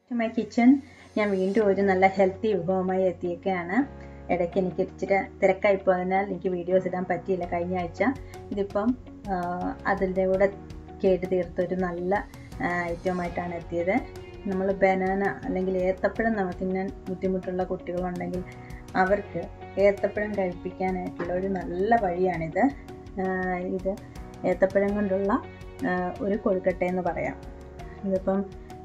to my kitchen ഞാൻ വീണ്ടും ഒരു നല്ല ഹെൽത്തി വിഭവമായി എത്തിയേക്കാണ് ഇടയ്ക്ക് എനിക്ക് ഇച്ചിരി തിരക്കായി പോയതിനാൽ എനിക്ക് വീഡിയോസ് ഇടാൻ പറ്റിയില്ല കഴിഞ്ഞ ആഴ്ച ഇതിപ്പം അതിൻ്റെ കൂടെ കേട്ട് തീർത്തൊരു നല്ല ഐറ്റമായിട്ടാണ് എത്തിയത് നമ്മൾ ബനാന അല്ലെങ്കിൽ ഏത്തപ്പഴം നമുക്കിങ്ങനെ ബുദ്ധിമുട്ടുള്ള കുട്ടികളുണ്ടെങ്കിൽ അവർക്ക് ഏത്തപ്പഴം കഴിപ്പിക്കാനായിട്ടുള്ള ഒരു നല്ല വഴിയാണിത് ഇത് ഏത്തപ്പഴം കൊണ്ടുള്ള ഒരു കൊഴുക്കട്ട എന്ന് പറയാം ഇതിപ്പം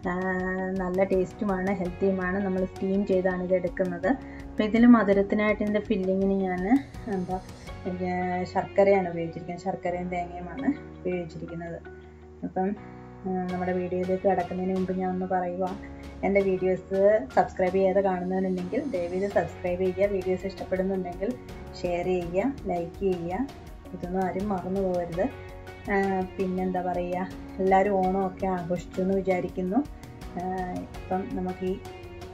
നല്ല ടേസ്റ്റുമാണ് ഹെൽത്തിയുമാണ് നമ്മൾ സ്റ്റീം ചെയ്താണ് ഇത് എടുക്കുന്നത് അപ്പോൾ ഇതിൽ മധുരത്തിനായിട്ട് ഇതിൻ്റെ ഫില്ലിങ്ങിന് ഞാൻ എന്താ ശർക്കരയാണ് ഉപയോഗിച്ചിരിക്കുന്നത് ശർക്കരയും തേങ്ങയുമാണ് ഉപയോഗിച്ചിരിക്കുന്നത് അപ്പം നമ്മുടെ വീഡിയോയിലേക്ക് കിടക്കുന്നതിന് മുമ്പ് ഞാൻ ഒന്ന് പറയുക എൻ്റെ വീഡിയോസ് സബ്സ്ക്രൈബ് ചെയ്യാതെ കാണുന്നവരുണ്ടെങ്കിൽ ദയവീത് സബ്സ്ക്രൈബ് ചെയ്യുക വീഡിയോസ് ഇഷ്ടപ്പെടുന്നുണ്ടെങ്കിൽ ഷെയർ ചെയ്യുക ലൈക്ക് ചെയ്യുക ഇതൊന്നും ആരും മറന്നു പോകരുത് പിന്നെന്താ പറയുക എല്ലാവരും ഓണമൊക്കെ ആഘോഷിച്ചു എന്ന് വിചാരിക്കുന്നു ഇപ്പം നമുക്ക് ഈ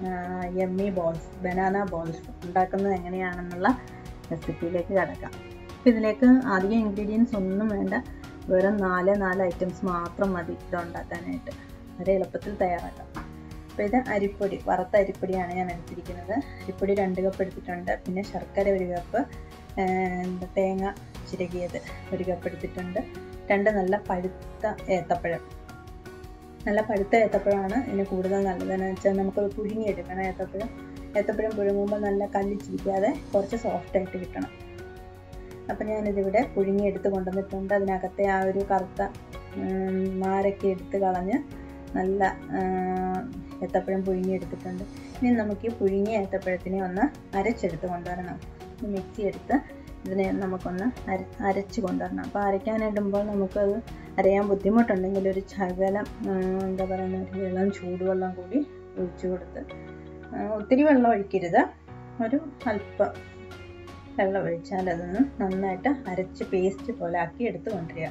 എമ്മി ബോൾസ് ബനാന ബോൾസ് ഉണ്ടാക്കുന്നത് എങ്ങനെയാണെന്നുള്ള റെസിപ്പിയിലേക്ക് കിടക്കാം അപ്പോൾ ഇതിലേക്ക് അധികം ഇൻഗ്രീഡിയൻസ് ഒന്നും വേണ്ട വെറും നാല് നാല് ഐറ്റംസ് മാത്രം മതി ഇത് ഉണ്ടാക്കാനായിട്ട് വളരെ എളുപ്പത്തിൽ തയ്യാറാക്കാം അപ്പോൾ ഇത് അരിപ്പൊടി വറുത്ത അരിപ്പൊടിയാണ് ഞാൻ എടുത്തിരിക്കുന്നത് അരിപ്പൊടി രണ്ട് കപ്പ് എടുത്തിട്ടുണ്ട് പിന്നെ ശർക്കര ഒരു കപ്പ് തേങ്ങ ചിരകിയത് ഒരു കപ്പ് എടുത്തിട്ടുണ്ട് രണ്ട് നല്ല പഴുത്ത ഏത്തപ്പഴം നല്ല പഴുത്ത ഏത്തപ്പഴമാണ് ഇതിന് കൂടുതൽ നല്ലതെന്ന് വെച്ചാൽ നമുക്കത് പുഴുങ്ങിയെടുക്കണം ഏത്തപ്പഴം ഏത്തപ്പഴം പുഴുങ്ങുമ്പോൾ നല്ല കല്ലിച്ചിരിക്കാതെ കുറച്ച് സോഫ്റ്റായിട്ട് കിട്ടണം അപ്പം ഞാനിതിവിടെ പുഴുങ്ങിയെടുത്ത് കൊണ്ടുവന്നിട്ടുണ്ട് അതിനകത്തെ ആ ഒരു കറുത്ത നാരൊക്കെ എടുത്ത് കളഞ്ഞ് നല്ല ഏത്തപ്പഴം പുഴുങ്ങിയെടുത്തിട്ടുണ്ട് ഇനി നമുക്ക് ഈ പുഴുങ്ങിയ ഏത്തപ്പഴത്തിനെ ഒന്ന് അരച്ചെടുത്ത് കൊണ്ടുവരണം മിക്സി എടുത്ത് ഇതിനെ നമുക്കൊന്ന് അര അരച്ച് കൊണ്ടുവരണം അപ്പോൾ അരയ്ക്കാനിടുമ്പോൾ നമുക്കത് അരയാൻ ബുദ്ധിമുട്ടുണ്ടെങ്കിൽ ഒരു ശകലം എന്താ പറയുക ഒരു വെള്ളം ചൂടുവെള്ളം കൂടി ഒഴിച്ചു കൊടുത്ത് ഒത്തിരി വെള്ളം ഒഴിക്കരുത് ഒരു അല്പം വെള്ളം ഒഴിച്ചാൽ അതൊന്ന് നന്നായിട്ട് അരച്ച് പേസ്റ്റ് പോലെ ആക്കി എടുത്ത് കൊണ്ടുവരിക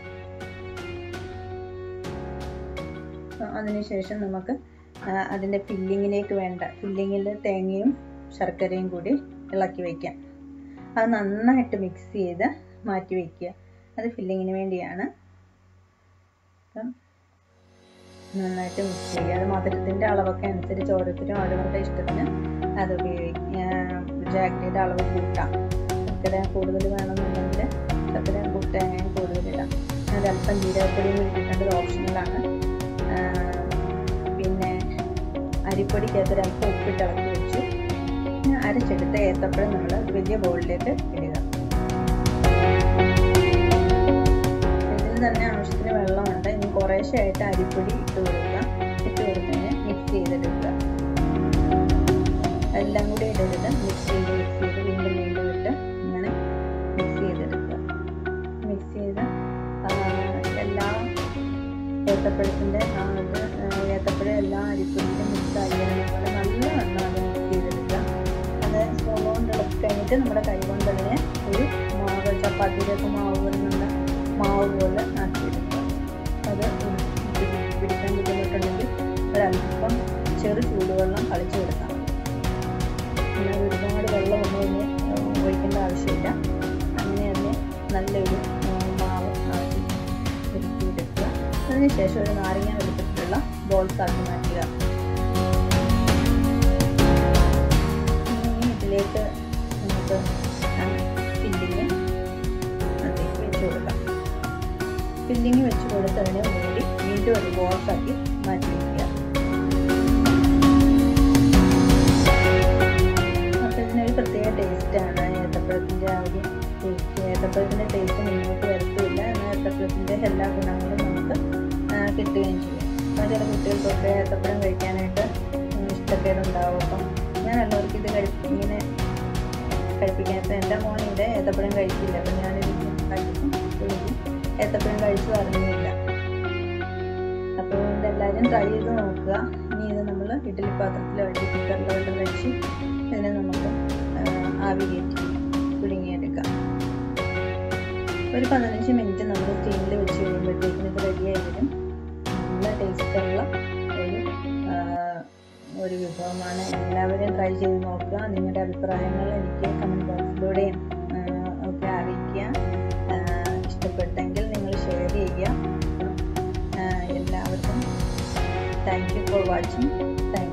അതിനുശേഷം നമുക്ക് അതിൻ്റെ ഫില്ലിങ്ങിലേക്ക് വേണ്ട ഫില്ലിങ്ങിൽ തേങ്ങയും ശർക്കരയും കൂടി ഇളക്കി വയ്ക്കാം അത് നന്നായിട്ട് മിക്സ് ചെയ്ത് മാറ്റി വയ്ക്കുക അത് ഫില്ലിങ്ങിന് വേണ്ടിയാണ് അപ്പം നന്നായിട്ട് മിക്സ് ചെയ്യുക അത് മധുരത്തിൻ്റെ അളവൊക്കെ അനുസരിച്ച് ഓരോരുത്തരും അവരവരുടെ ഇഷ്ടത്തിന് അത് ഉപയോഗിക്കുക ജാഗ്രിയുടെ അളവ് കൂട്ടാം ശർക്കര കൂടുതൽ വേണമെന്നുണ്ടെങ്കിൽ ശർക്കര കൂട്ടാൻ കൂടുതലിടാം ഒരല്പം ജീരകപ്പൊടിയും ഇട്ടിട്ടുണ്ട് ഇത് ഓപ്ഷണലാണ് പിന്നെ അരിപ്പൊടിക്കകത്ത് ഒരല്പം ഉപ്പിട്ട് ഇളക്കി വെച്ചു അരച്ചെടുത്ത ഏത്തപ്പഴം നമ്മൾ വലിയ ബൗളിലേക്ക് ഇടുക ഇതിൽ തന്നെ ആവശ്യത്തിന് വെള്ളമുണ്ട് ഇനി കുറേശ്ശെയായിട്ട് അരിപ്പൊടി ഇട്ട് കൊടുക്കുക ഇട്ട് കൊടുത്തതിന് മിക്സ് ചെയ്തെടുക്കുക എല്ലാം കൂടി ഇടരുത് മിക്സ് ചെയ്ത് മിക്സ് ചെയ്ത് വീണ്ടും വീണ്ടും ഇട്ട് ഇങ്ങനെ മിക്സ് ചെയ്തെടുക്കുക മിക്സ് ചെയ്ത് എല്ലാ ഏത്തപ്പഴത്തിൻ്റെ ആ ഇത് ഏത്തപ്പഴം എല്ലാ അരിപ്പൊടിയിലും മിക്സ് ആയിരിക്കണം പോലെ നല്ല വണ്ണം അത് മിക്സ് ചെയ്തെടുക്കുക അത് സ്പൂൺ കൊണ്ട് ഇളക്കി കഴിഞ്ഞിട്ട് നമ്മുടെ കൈ കൊണ്ട് അതിനെ ഒരു മാവ് ചപ്പാത്തിയിലേക്ക് മാവ് വരുന്നുള്ള മാവ് പോലെ ആക്കിയെടുക്കുക അത് പിടിക്കാൻ ബുദ്ധിമുട്ടുണ്ടെങ്കിൽ ഒരല്പം ചെറു ചൂടുവെള്ളം കളിച്ചു കൊടുക്കാം പിന്നെ ഒരുപാട് വെള്ളമൊന്നും ഇതിന് ഒഴിക്കേണ്ട ആവശ്യമില്ല അങ്ങനെ തന്നെ നല്ലൊരു മാവ് ആക്കി ഒരുക്കിയെടുക്കുക അതിനുശേഷം ഒരു നാരങ്ങ എടുത്തിട്ടുള്ള ബോൾസ് ആക്കി മാറ്റുക ഇതിലേക്ക് നമുക്ക് ഫില്ലിങ് അതിലേക്ക് വെച്ച് കൊടുക്കാം ഫില്ലിങ് വെച്ച് കൊടുത്തതിന് മൂടി വീണ്ടും ഒരു ബോൾസ് ആക്കി മാറ്റി വയ്ക്കുക അപ്പോൾ ഇതിനൊരു പ്രത്യേക ടേസ്റ്റാണ് ഏത്തപ്പഴത്തിൻ്റെ ആ ഒരു ടേസ്റ്റ് ഏത്തപ്പഴത്തിൻ്റെ ടേസ്റ്റ് മുന്നോട്ട് വരത്തില്ല എന്നാൽ ഏത്തപ്പഴത്തിൻ്റെ എല്ലാ ഗുണങ്ങളും നമുക്ക് കിട്ടുകയും ചെയ്യും അപ്പോൾ ചില കുട്ടികൾക്കൊക്കെ ഏത്തപ്പഴം കഴിക്കാനായിട്ട് ഇഷ്ടക്കേടുണ്ടാവും അപ്പം അങ്ങനെയുള്ളവർക്ക് ഇത് കഴിപ്പ് ഇങ്ങനെ കഴിപ്പിക്കാൻ ഇപ്പം എൻ്റെ മോൻ ഇവിടെ ഏത്തപ്പഴം കഴിക്കില്ല അപ്പം ഞാനിത് ഉണ്ടാക്കിയപ്പോൾ ഏത്തപ്പഴം കഴിച്ചു അറിഞ്ഞില്ല അപ്പോൾ ഇതെല്ലാവരും ട്രൈ ചെയ്ത് നോക്കുക ഇനി ഇത് നമ്മൾ ഇഡ്ഡലി പാത്രത്തിൽ വെച്ച് കുക്കറിലോട്ട് വെച്ച് ഇതിനെ നമുക്ക് ആവി കയറ്റി പുഴുങ്ങിയെടുക്കാം ഒരു പതിനഞ്ച് മിനിറ്റ് നമ്മൾ സ്റ്റീമിൽ വെച്ച് കഴിയുമ്പോഴത്തേക്കിന് ഇത് റെഡിയായി വരും നല്ല ടേസ്റ്റുള്ള ഒരു ഒരു വിഭവമാണ് എല്ലാവരും ട്രൈ ചെയ്ത് നോക്കുക നിങ്ങളുടെ അഭിപ്രായങ്ങൾ എനിക്ക് കമൻറ്റ് ബോക്സിലൂടെയും ഒക്കെ അറിയിക്കുക ഇഷ്ടപ്പെട്ടെങ്കിൽ നിങ്ങൾ ഷെയർ ചെയ്യുക എല്ലാവർക്കും thank you for watching thank